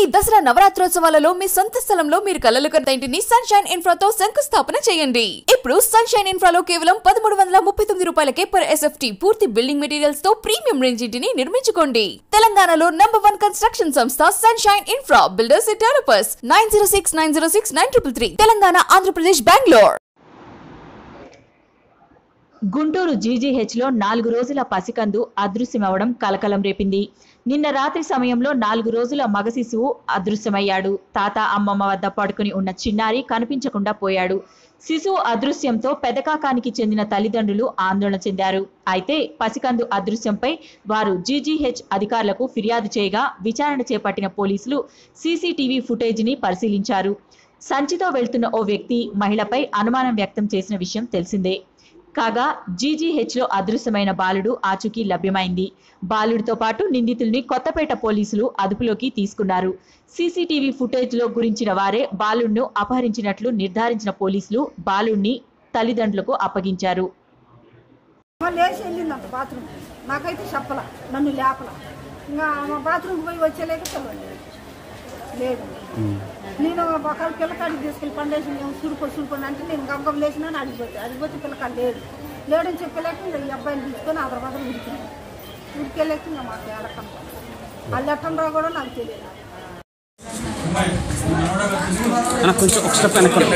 ఈ దసరా నవరాత్రోత్సవాలలో మీ సొంత స్థలంలో మీరు కలలు కన్న ఇంటిని సన్షైన్ ఇన్ఫ్రాతో శంకుస్థాపన చేయండి ఇప్పుడు సన్షైన్ ఇన్ఫ్రాలో కేవలం పదమూడు వందల ముప్పై తొమ్మిది రూపాయలకే పర్ ఎస్ఎఫ్టీ పూర్తి బిల్డింగ్ మెటీరియల్స్ తో ప్రీమియం రేంజ్ ఇంటిని నిర్మించుకోండి తెలంగాణలో నంబర్ వన్ కన్స్ట్రక్షన్ సంస్థ sunshine infra builders developers nine zero six nine zero six nine triple three Telangana Andhra Pradesh Bengaluru Guntur జీజీహెచ్లో నాలుగు రోజుల పసికందు అదృశ్యమవడం కలకలం రేపింది నిన్న రాత్రి సమయంలో నాలుగు రోజుల మగ శిశువు అదృశ్యమయ్యాడు తాత అమ్మమ్మ వద్ద పడుకుని ఉన్న చిన్నారి కనిపించకుండా పోయాడు శిశువు అదృశ్యంతో పెదకాకానికి చెందిన తల్లిదండ్రులు ఆందోళన చెందారు అయితే పసికందు అదృశ్యంపై వారు జీజీహెచ్ అధికారులకు ఫిర్యాదు చేయగా విచారణ చేపట్టిన పోలీసులు సీసీటీవీ ఫుటేజ్ని పరిశీలించారు సంచితో వెళ్తున్న ఓ వ్యక్తి మహిళపై అనుమానం వ్యక్తం చేసిన విషయం తెలిసిందే కాగా జీజీహెచ్లో అదృశ్యమైన బాలుడు ఆచూకీ లభ్యమైంది బాలుడితో పాటు నిందితుల్ని కొత్తపేట పోలీసులు అదుపులోకి తీసుకున్నారు సీసీటీవీ ఫుటేజ్లో గురించిన వారే బాలుడిను అపహరించినట్లు నిర్ధారించిన పోలీసులు బాలుడిని తల్లిదండ్రులకు అప్పగించారు మళ్ళీ లేచి వెళ్ళిందంట బాత్రూమ్ నాకైతే చెప్పల నన్ను లేపల ఇంకా మా బాత్రూమ్కి పోయి వచ్చేలేక తెలియదు లేదు నేను ఒక పిల్లకాడికి తీసుకెళ్ళి పండేసి మేము సురుకో సురుకోండి అంటే నేను గమ్మగం లేచినా అడిగిపోతే అడిగిపోతే పిల్లకాడు లేడు లేడని చెప్పలేక ఇంకా ఈ అబ్బాయిని తీసుకొని అదర బదలు ఉడికింది ఉడికెళ్ళాక ఇంకా మాకు ఎలకం వాళ్ళు ఎట్టండ్రా కూడా నాకు తెలియదు అన్న కొంచెం ఒక స్టెప్ వెనక్కి